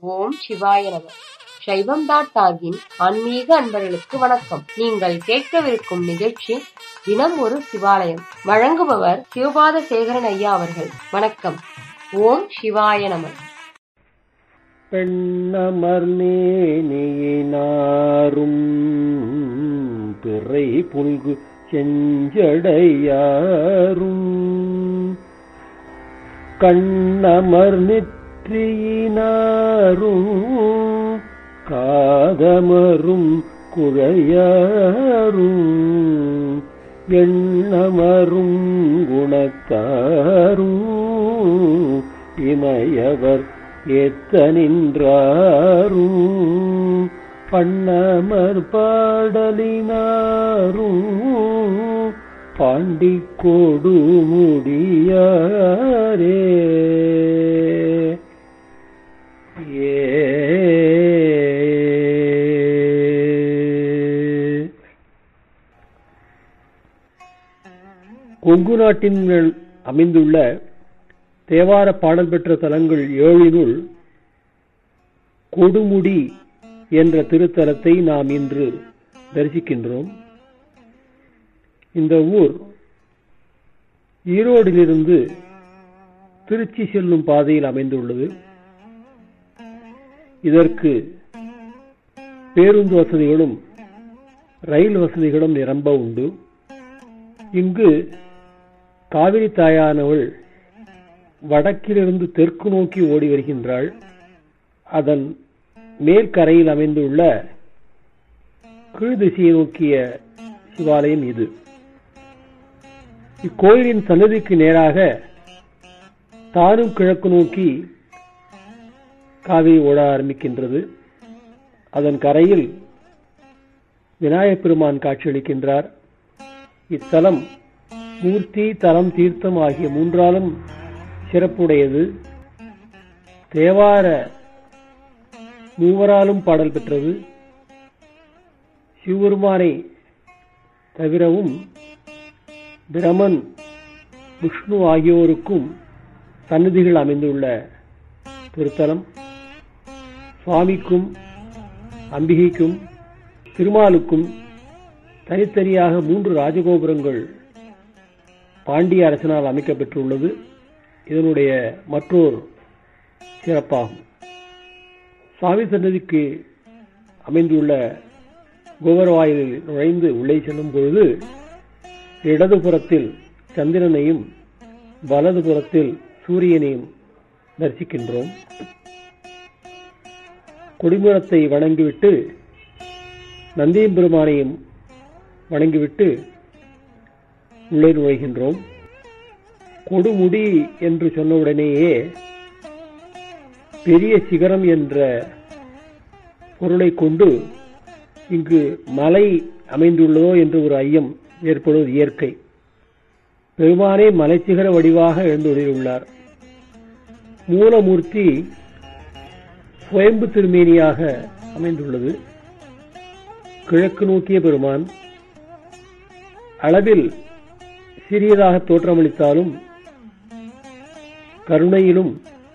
ஓம் சிவாய நம சைவம் டாட் டாகின் ஆன்மீக அன்பர்களுக்கு வணக்கம் நீங்கள் கேட்கவிருக்கும் நிகழ்ச்சி தினம் ஒரு சிவாலயம் வழங்குபவர் சிவபாத சேகரன் ஐயா அவர்கள் வணக்கம் ஓம் சிவாய நம பெண்ணமர்நேனியினாரும் பிறை புல்கு செஞ்சடையாரும் கண்ணமர் நெற்றியினாரும் காதமரும் குழையாரும் எண்ணமரும் குணத்தாரும் இமையவர் ஏத்த நின்றாரும் பண்ணமர் பாடலினாரும் பாண்டி கோடு முடியாரே ஏ கொங்கு நாட்டின் மேல் அமைந்துள்ள தேவார பாடல் பெற்ற தலங்கள் ஏழினுள் கொடுமுடி என்ற திருத்தலத்தை நாம் இன்று தரிசிக்கின்றோம் இந்த ஊர் ஈரோடிலிருந்து திருச்சி செல்லும் பாதையில் அமைந்துள்ளது இதற்கு பேருந்து வசதிகளும் ரயில் வசதிகளும் நிரம்ப உண்டு இங்கு காவிரி தாயானவள் வடக்கிலிருந்து தெற்கு நோக்கி ஓடி வருகின்றாள் அதன் மேற்கரையில் அமைந்துள்ள கீழ் திசையை நோக்கிய சிவாலயம் இது இக்கோயிலின் சன்னதிக்கு நேராக தானும் கிழக்கு நோக்கி காவிரி ஓட ஆரம்பிக்கின்றது அதன் கரையில் விநாயகப் பெருமான் காட்சியளிக்கின்றார் இத்தலம் மூர்த்தி தலம் தீர்த்தம் ஆகிய மூன்றாலும் சிறப்புடையது தேவார மூவராலும் பாடல் பெற்றது சிவபெருமானை தவிரவும் பிரமன் விஷ்ணு ஆகியோருக்கும் சன்னதிகள் அமைந்துள்ள திருத்தலம் சுவாமிக்கும் அம்பிகைக்கும் திருமாலுக்கும் தனித்தனியாக மூன்று ராஜகோபுரங்கள் பாண்டிய அரசனால் அமைக்கப்பெற்றுள்ளது இதனுடைய மற்றொரு சிறப்பாகும் சுவாமி சன்னதிக்கு அமைந்துள்ள கோபுர வாயிலில் நுழைந்து உள்ளே செல்லும் பொழுது இடதுபுறத்தில் சந்திரனையும் வலதுபுறத்தில் சூரியனையும் தரிசிக்கின்றோம் கொடிமரத்தை வணங்கிவிட்டு நந்தியம் பெருமானையும் வணங்கிவிட்டு உள்ளே நுழைகின்றோம் கொடுமுடி என்று சொன்னவுடனேயே பெரிய சிகரம் என்ற பொருளை கொண்டு இங்கு மலை அமைந்துள்ளதோ என்று ஒரு ஐயம் ஏற்படுவது இயற்கை பெருமானே மலைச்சிகர வடிவாக எழுந்துள்ளார் மூலமூர்த்தி சுயம்பு திருமேனியாக அமைந்துள்ளது கிழக்கு நோக்கிய பெருமான் அளவில் சிறியதாக தோற்றமளித்தாலும் கருணையிலும்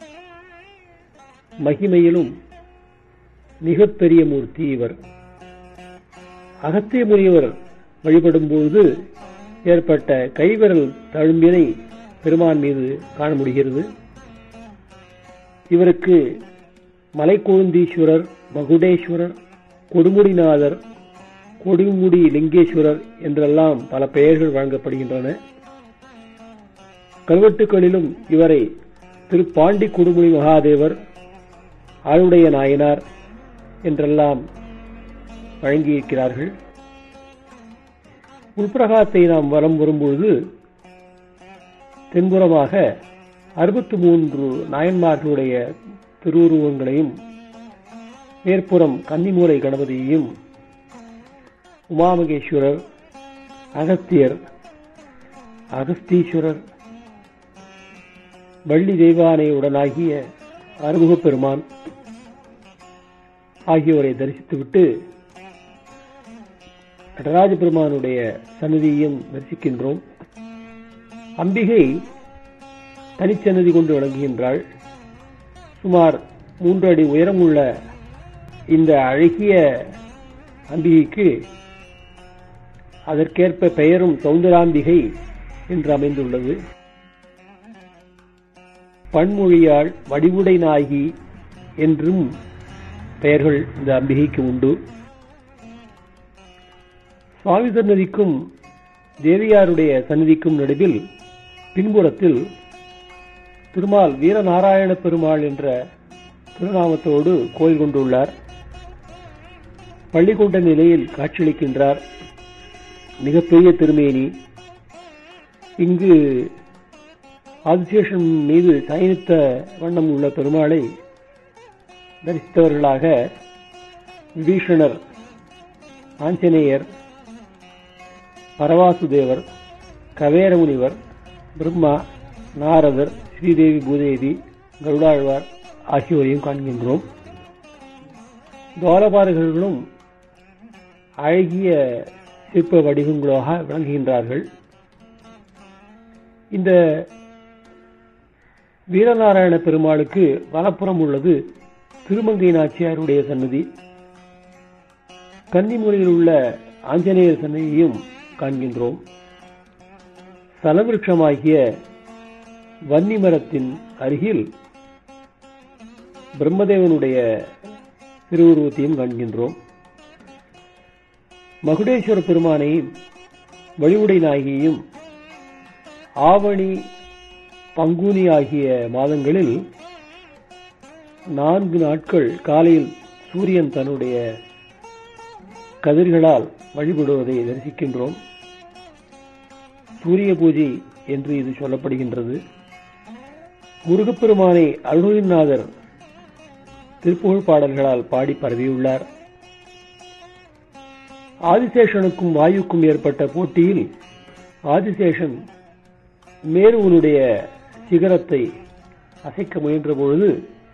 மகிமையிலும் மிகப்பெரிய மூர்த்தி இவர் அகத்திய முனிவர் வழிபடும் பொழுது ஏற்பட்ட கைவிரல் தழும்பினை பெருமான் மீது காண முடிகிறது இவருக்கு மலைக்கொழுந்தீஸ்வரர் மகுடேஸ்வரர் கொடுமுடிநாதர் கொடுமுடி லிங்கேஸ்வரர் என்றெல்லாம் பல பெயர்கள் வழங்கப்படுகின்றன கல்வெட்டுகளிலும் இவரை திருப்பாண்டி கொடுமுடி மகாதேவர் ஆளுடைய நாயனார் என்றெல்லாம் வழங்கியிருக்கிறார்கள் உள்பிரகாரத்தை நாம் வலம் வரும்பொழுது தென்புறமாக அறுபத்தி மூன்று நாயன்மார்களுடைய திருவுருவங்களையும் மேற்புறம் கன்னிமூலை கணபதியையும் உமாமகேஸ்வரர் அகத்தியர் அகஸ்தீஸ்வரர் வள்ளி தெய்வானையுடனாகிய அறுமுகப் பெருமான் ஆகியோரை தரிசித்துவிட்டு நடராஜ பெருமானுடைய சன்னதியையும் தரிசிக்கின்றோம் அம்பிகை தனிச்சன்னதி கொண்டு விளங்குகின்றாள் சுமார் மூன்று அடி உயரமுள்ள இந்த அழகிய அம்பிகைக்கு அதற்கேற்ப பெயரும் சௌந்தராம்பிகை என்று அமைந்துள்ளது பன்மொழியால் வடிவுடை நாயகி என்றும் பெயர்கள் இந்த அம்பிகைக்கு உண்டு சுவாமி சன்னதிக்கும் தேவியாருடைய சன்னதிக்கும் நடுவில் பின்புறத்தில் திருமால் வீரநாராயண பெருமாள் என்ற திருநாமத்தோடு கோயில் கொண்டுள்ளார் பள்ளி கொண்ட நிலையில் காட்சியளிக்கின்றார் மிகப்பெரிய திருமேனி இங்கு ஆதிசேஷன் மீது சயனித்த வண்ணம் உள்ள பெருமாளை தரிசித்தவர்களாக விபீஷணர் ஆஞ்சநேயர் பரவாசுதேவர் கவேர முனிவர் பிரம்மா நாரதர் ஸ்ரீதேவி பூதேவி கருடாழ்வார் ஆகியோரையும் காண்கின்றோம் துவாரபாரகர்களும் அழகிய சிற்ப வடிவங்களாக விளங்குகின்றார்கள் இந்த வீரநாராயண பெருமாளுக்கு வலப்புறம் உள்ளது திருமங்கை நாச்சியாருடைய சன்னதி கன்னிமொழியில் உள்ள ஆஞ்சநேயர் சன்னதியையும் காண்கின்றோம் சலவிருஷமாகிய வன்னி மரத்தின் அருகில் பிரம்மதேவனுடைய திருவுருவத்தையும் காண்கின்றோம் மகுடேஸ்வர பெருமானையும் வழிவுடை நாயகியையும் ஆவணி பங்குனி ஆகிய மாதங்களில் நான்கு நாட்கள் காலையில் சூரியன் தன்னுடைய கதிர்களால் வழிபடுவதை தரிசிக்கின்றோம் சூரிய பூஜை என்று இது சொல்லப்படுகின்றது முருகப்பெருமானை அருள்நாதர் திருப்புகழ் பாடல்களால் பாடி பரவியுள்ளார் ஆதிசேஷனுக்கும் வாயுக்கும் ஏற்பட்ட போட்டியில் ஆதிசேஷன் மேருவனுடைய சிகரத்தை அசைக்க முயன்ற பொழுது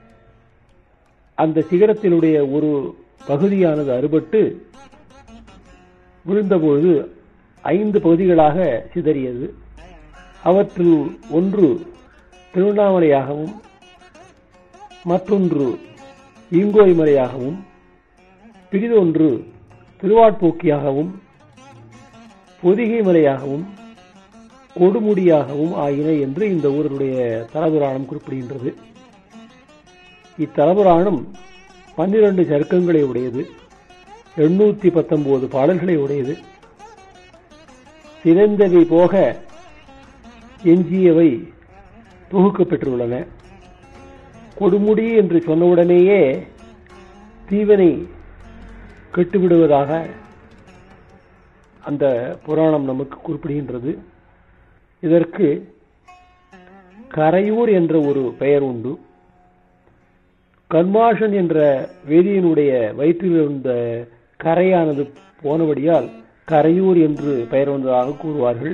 அந்த சிகரத்தினுடைய ஒரு பகுதியானது அறுபட்டு விழுந்தபொழுது ஐந்து பகுதிகளாக சிதறியது அவற்றில் ஒன்று திருவண்ணாமலையாகவும் மற்றொன்று ஈங்கோய் மலையாகவும் பிரிதொன்று திருவாட்போக்கியாகவும் பொதிகை மலையாகவும் கொடுமுடியாகவும் ஆயின என்று இந்த ஊருடைய தலபுராணம் குறிப்பிடுகின்றது இத்தலபுராணம் பன்னிரண்டு சருக்கங்களை உடையது எண்ணூத்தி பத்தொன்பது பாடல்களை உடையது சிறந்தவை போக எஞ்சியவை தொகுக்கப்பெற்றுள்ளன கொடுமுடி என்று சொன்னவுடனேயே தீவனை கெட்டுவிடுவதாக அந்த புராணம் நமக்கு குறிப்பிடுகின்றது இதற்கு கரையூர் என்ற ஒரு பெயர் உண்டு கர்மாஷன் என்ற வேதியனுடைய வயிற்றில் இருந்த கரையானது போனபடியால் கரையூர் என்று பெயர் வந்ததாக கூறுவார்கள்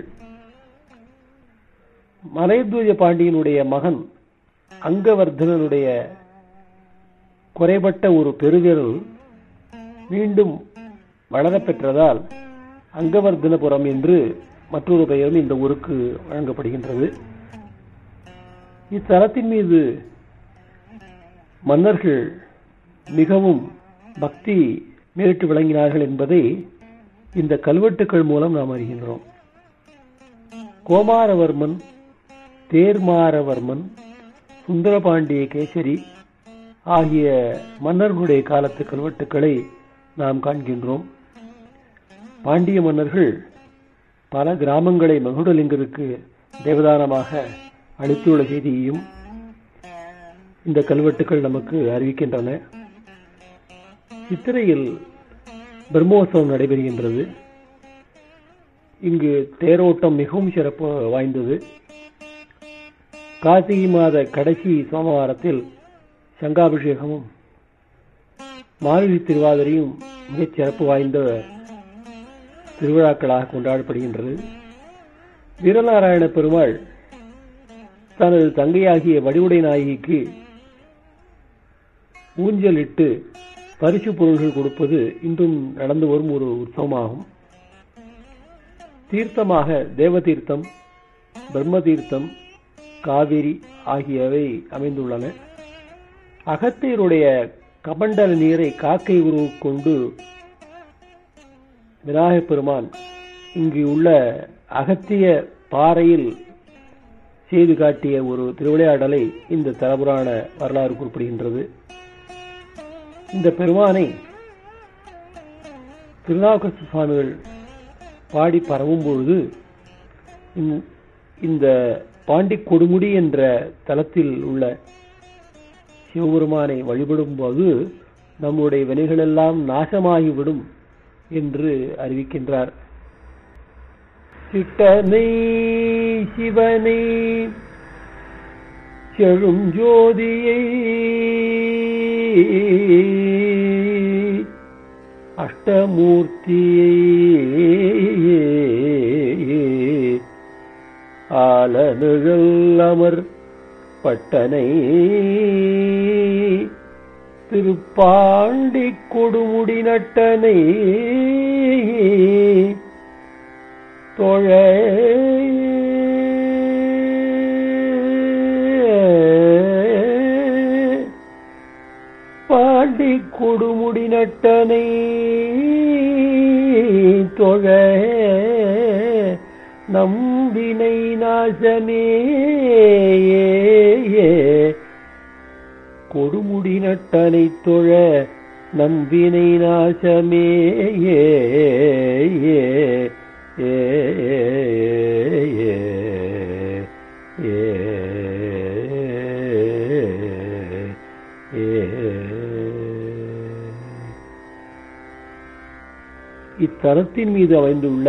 மலைத்வஜ பாண்டியனுடைய மகன் அங்கவர்தனனுடைய குறைபட்ட ஒரு பெருவிரல் மீண்டும் வளரப்பெற்றதால் அங்கவர்தனபுரம் என்று மற்றொரு பெயரும் இந்த ஊருக்கு வழங்கப்படுகின்றது இத்தலத்தின் மீது மன்னர்கள் மிகவும் பக்தி மேலிட்டு விளங்கினார்கள் என்பதை இந்த கல்வெட்டுக்கள் மூலம் நாம் அறிகின்றோம் கோமாரவர்மன் தேர்மாரவர்மன் சுந்தரபாண்டிய கேசரி ஆகிய மன்னர்களுடைய காலத்து கல்வெட்டுக்களை நாம் காண்கின்றோம் பாண்டிய மன்னர்கள் பல கிராமங்களை மகுடலிங்கருக்கு தேவதானமாக அளித்துள்ள செய்தியையும் இந்த கல்வெட்டுக்கள் நமக்கு அறிவிக்கின்றன சித்திரையில் பிரம்மோற்சவம் நடைபெறுகின்றது இங்கு தேரோட்டம் மிகவும் சிறப்பு வாய்ந்தது கார்த்திகை மாத கடைசி சோமவாரத்தில் சங்காபிஷேகமும் மார்கழி திருவாதிரையும் மிகச் சிறப்பு வாய்ந்த திருவிழாக்களாக கொண்டாடப்படுகின்றது வீரநாராயண பெருமாள் தனது தங்கையாகிய வடிவுடை நாயகிக்கு ஊஞ்சலிட்டு பரிசு பொருள்கள் கொடுப்பது இன்றும் நடந்து வரும் ஒரு உற்சவமாகும் தீர்த்தமாக தேவதீர்த்தம் பிரம்ம தீர்த்தம் காவிரி ஆகியவை அமைந்துள்ளன அகத்தியருடைய கமண்டல நீரை காக்கை உருவு கொண்டு விநாயகப் பெருமான் இங்கு உள்ள அகத்திய பாறையில் செய்து காட்டிய ஒரு திருவிளையாடலை இந்த தலபுராண வரலாறு குறிப்பிடுகின்றது இந்த பெருமானை திருநாவுக்கரசு சுவாமிகள் பாடி பரவும் பொழுது இந்த- இந்த பாண்டி கொடுமுடி என்ற தலத்தில் உள்ள சிவபெருமானை வழிபடும் போது நம்முடைய வினைகளெல்லாம் நாசமாகிவிடும் என்று அறிவிக்கின்றார் சிட்டனை சிவனை செழும் ஜோதியை அஷ்டமூர்த்தியை ஆல நிழல் அமர் பட்டனை திருப்பாண்டி கொடுமுடி நட்டனை தொழ பாண்டி கொடுமுடி நட்டனை தொழ நம்பினை நாசமே கொடுமுடி நட்டனை தொழ நம்பினை நாசமே ஏ ஏ ஏ ஏ இத்தலத்தின் மீது அமைந்துள்ள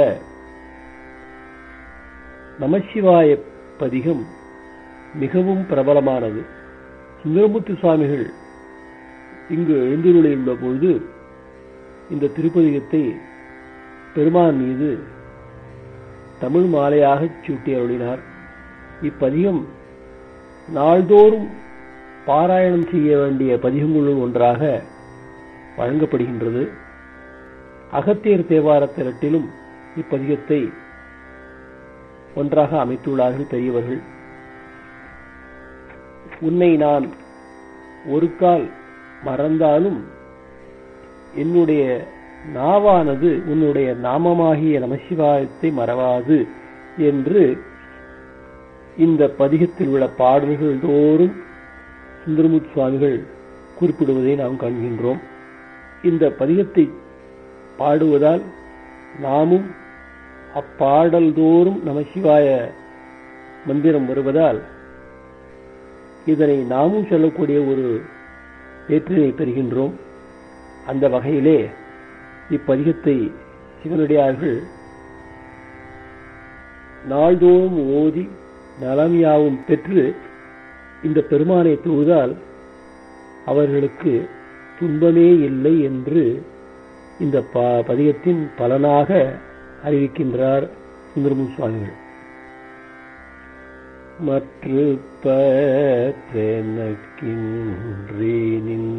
நமசிவாய பதிகம் மிகவும் பிரபலமானது சுந்தரமூர்த்தி சுவாமிகள் இங்கு எழுந்துள்ள பொழுது இந்த திருப்பதிகத்தை பெருமான் மீது தமிழ் மாலையாகச் சூட்டி அருளினார் இப்பதிகம் நாள்தோறும் பாராயணம் செய்ய வேண்டிய பதிகங்களுள் ஒன்றாக வழங்கப்படுகின்றது அகத்தியர் தேவார திரட்டிலும் இப்பதிகத்தை ஒன்றாக அமைத்துள்ளார்கள் பெரியவர்கள் உன்னை நான் ஒரு கால் மறந்தாலும் என்னுடைய நாவானது உன்னுடைய நாமமாகிய நமசிவாயத்தை மறவாது என்று இந்த பதிகத்தில் உள்ள பாடல்கள் தோறும் சுந்தரமுத் சுவாமிகள் குறிப்பிடுவதை நாம் காண்கின்றோம் இந்த பதிகத்தை பாடுவதால் நாமும் அப்பாடல் தோறும் நமசிவாய மந்திரம் வருவதால் இதனை நாமும் சொல்லக்கூடிய ஒரு வேற்றினை பெறுகின்றோம் அந்த வகையிலே இப்பதிகத்தை சிவனடியார்கள் நாள்தோறும் ஓதி நலம் யாவும் பெற்று இந்த பெருமானை தொழுதால் அவர்களுக்கு துன்பமே இல்லை என்று இந்த ப- பதிகத்தின் பலனாக அறிவிக்கின்றார் சுந்தரமு சுவாமிகள் மற்று பற்றெனக்கின்றேனின்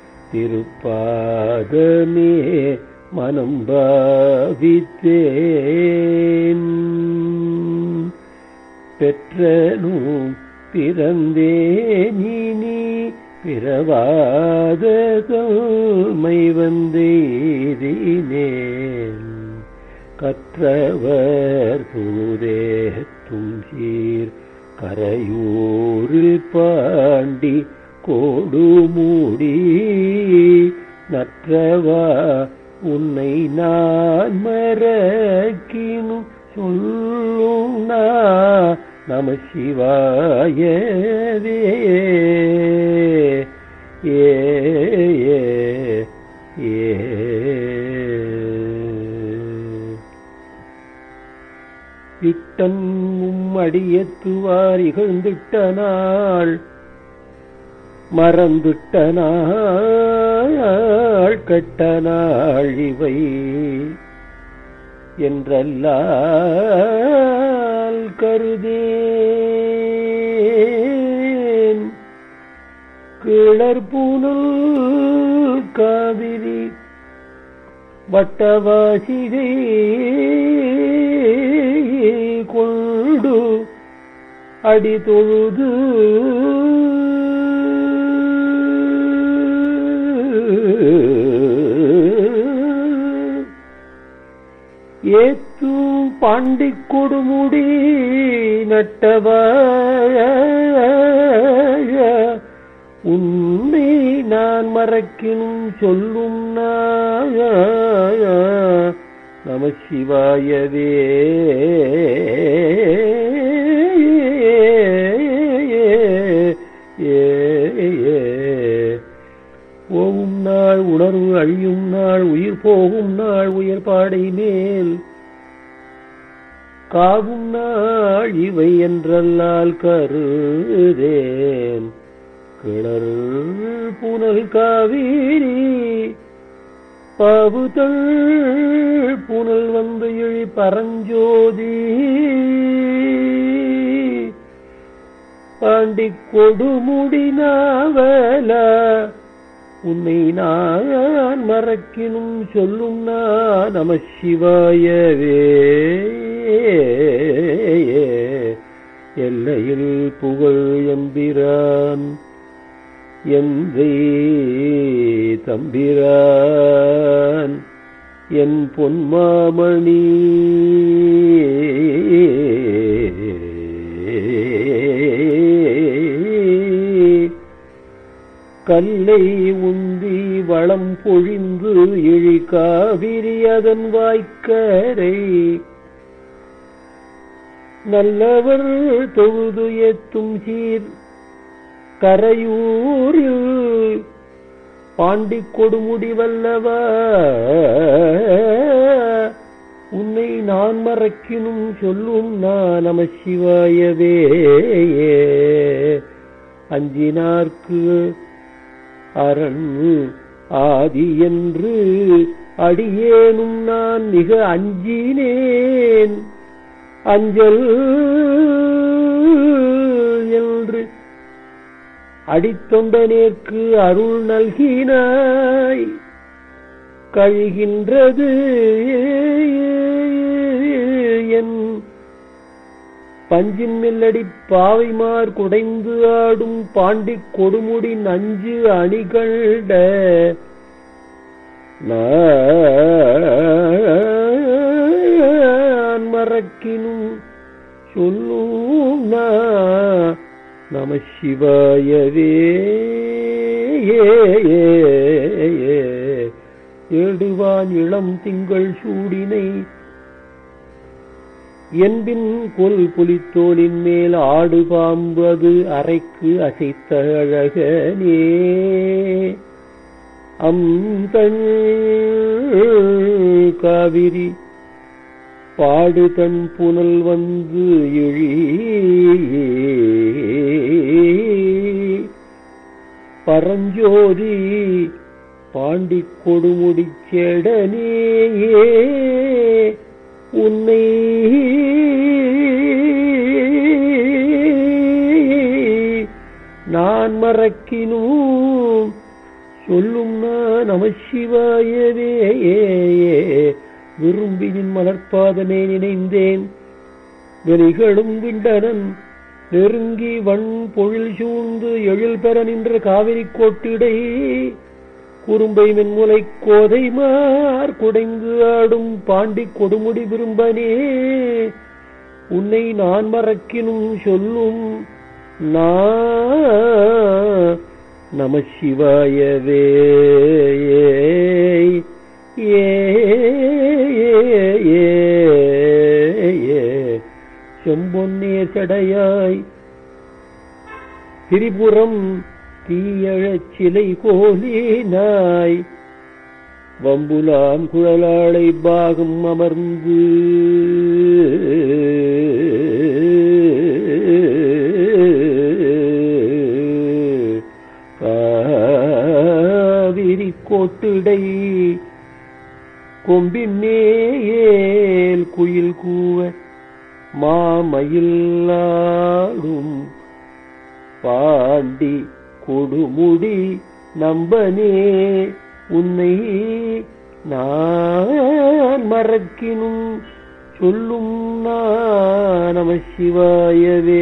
திருப்பாதமே மனம் பாவித்தேன் பெற்றனும் பிறந்தேனினி பிறவாத தோமை வந்தேறினேன் கற்றவர் தூதேத்தும் சீர் கரையூரில் பாண்டி கோடுமூடி நற்றவா உன்னை நான் மறக்கினும் சொல்லும் நான் நம சிவாயவே ஏ ஏ ஏ இட்டன் அடியத்துவார் இகழ்ந்திட்ட நாள் மறந்துட்ட நாள் கட்ட நாள் இவை என்றல்லால் கருதேன் கிளர்பூனல் காவிரி வட்டவாசிகை கொண்டு அடி தொழுது ஏத்தும் பாண்டி கொடுமுடி நட்டவ உன்னை நான் மறக்கினும் சொல்லும் நம சிவாயவே போகும் நாள் உணர்வு அழியும் நாள் உயிர் போகும் நாள் உயர் பாடை மேல் காவும் நாள் இவை என்றல்லால் கருதேன் கிளர் புனல் காவிரி பாவுதள் புனல் வந்து இழி பரஞ்சோதி பாண்டி கொடுமுடி நாவல உன்னை நான் மறக்கினும் சொல்லும் நான் நம சிவாயவே எல்லையில் புகழ் எம்பிரான் எந்தை தம்பிரான் என் பொன்மாமணி கல்லை உந்தி வளம் பொழிந்து இழி காவிரி அதன் வாய்க்கரை நல்லவர் தொழுது எத்தும் சீர் கரையூரில் பாண்டி கொடுமுடி வல்லவா உன்னை நான் மறக்கினும் சொல்லும் நான் நம சிவாயவே அஞ்சினார்க்கு அரண் ஆதி என்று அடியேனும் நான் மிக அஞ்சினேன் அஞ்சல் என்று அடித்தொண்டனேற்கு அருள் நல்கினாய் கழிகின்றது என் பஞ்சின் மெல்லடி பாவைமார் குடைந்து ஆடும் பாண்டி கொடுமுடி நஞ்சு அணிகண்ட நான் மறக்கினும் சொல்லும் நம சிவாயவே ஏடுவான் இளம் திங்கள் சூடினை என்பின் கொல் புலித்தோலின் மேல் ஆடு பாம்பு அது அறைக்கு அசைத்த அழகனே அந்தன் காவிரி பாடு தன் புனல் வந்து இழி பரஞ்சோதி பாண்டி கொடுமுடிச் செடனேயே உன்னை நான் மறக்கினும் சொல்லும் நான் நம சிவாயவே விரும்பினின் மலர்பாதமே நினைந்தேன் வெளிகளும் விண்டனன் நெருங்கி வன் பொழில் சூழ்ந்து எழில் பெற நின்ற காவிரி கோட்டிடை குறும்பை மென்முலை கோதைமார் குடைந்து ஆடும் பாண்டி கொடுமுடி விரும்பனே உன்னை நான் மறக்கினும் சொல்லும் நம சிவாயவே ஏ செம்பொன்னேர் சடையாய் திரிபுரம் தீயழச் சிலை கோலினாய் வம்புலாம் குழலாளை பாகம் அமர்ந்து காவிரி கோட்டிடை கொம்பின் மேல் குயில் கூவ மாமயிலாடும் பாண்டி கொடுமுடி நம்பனே உன்னை நான் மறக்கினும் சொல்லும் நம சிவாயவே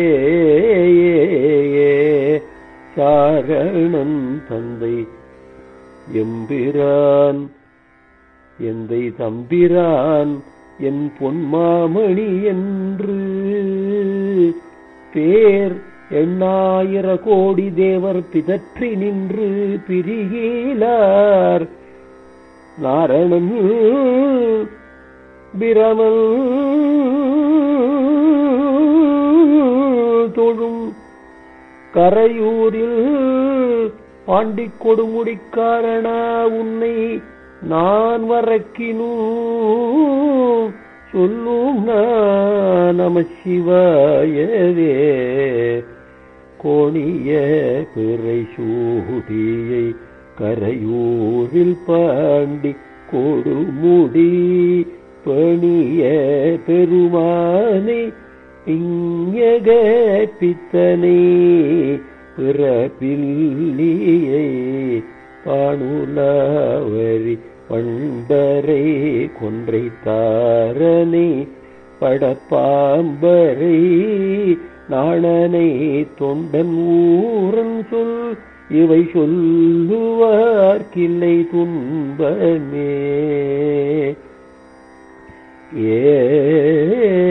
சாரணன் தந்தை எம்பிரான் எந்தை தம்பிரான் என் பொன்மாமணி என்று பேர் எண்ணாயிர கோடி தேவர் பிதற்றி நின்று பிரிகிலார் நாரணன் பிரமல் தொழும் கரையூரில் பாண்டிக் கொடுமுடிக்காரணா உன்னை நான் வரக்கினூ சொல்லும் நம சிவாயவே கோணிய பிறை சூடியை கரையூரில் பாண்டி கொடுமுடி பணிய பெருமானை இங்கக பித்தனை பிறப்பில்லியை பாணுலாவரி பண்டரை கொன்றை தாரனை படப்பாம்பரை நாணனை தொண்டன் ஊரன் சொல் இவை சொல்லுவார்க்கில்லை துன்பமே ஏ